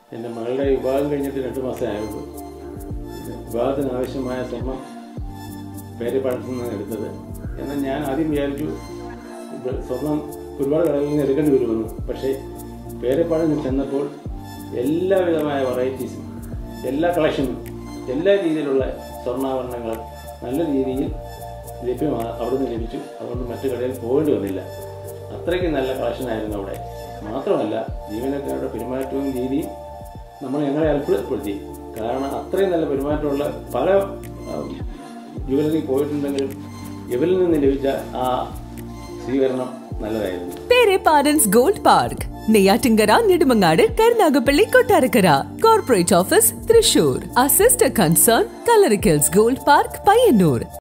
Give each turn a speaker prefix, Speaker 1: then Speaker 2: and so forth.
Speaker 1: എൻ്റെ മകളുടെ വിവാഹം കഴിഞ്ഞിട്ട് രണ്ട് മാസമേ ആയുള്ളൂ വിവാഹത്തിന് ആവശ്യമായ സ്വർണം പേരപ്പാടത്തു നിന്നാണ് എടുത്തത് എന്നാൽ ഞാൻ ആദ്യം വിചാരിച്ചു ഇത് സ്വർണം ഒരുപാട് കടകളിൽ നിന്ന് എടുക്കേണ്ടി വരുമെന്ന് പക്ഷേ പേരപ്പാടത്ത് ചെന്നപ്പോൾ എല്ലാവിധമായ വെറൈറ്റീസും എല്ലാ കളക്ഷനും എല്ലാ രീതിയിലുള്ള സ്വർണ്ണാഭരണങ്ങളും നല്ല രീതിയിൽ ലഭ്യമാണ് അവിടുന്ന് ലഭിച്ചു അതുകൊണ്ട് മറ്റു കടയിൽ പോകേണ്ടി വന്നില്ല അത്രയ്ക്ക് നല്ല കളക്ഷനായിരുന്നു അവിടെ മാത്രമല്ല ജീവനക്കാരുടെ പെരുമാറ്റവും രീതിയും നമ്മൾ ഞങ്ങളെ അത്ഭുതപ്പെടുത്തി കാരണം അത്രയും നല്ല പെരുമാറ്റമുള്ള പല ജുവലറി പോയിട്ടുണ്ടെങ്കിലും ഇവരിൽ നിന്ന് ലഭിച്ച ആ സ്വീകരണം നല്ലതായിരുന്നു
Speaker 2: പേരെ പാരൻസ് gold park Neyyattinkara Nedumangad Karunagappally Kottarakkara corporate office Thrissur assistant concern കലറിക്കൽസ് ഗോൾഡ് പാർക്ക് പയ്യന്നൂർ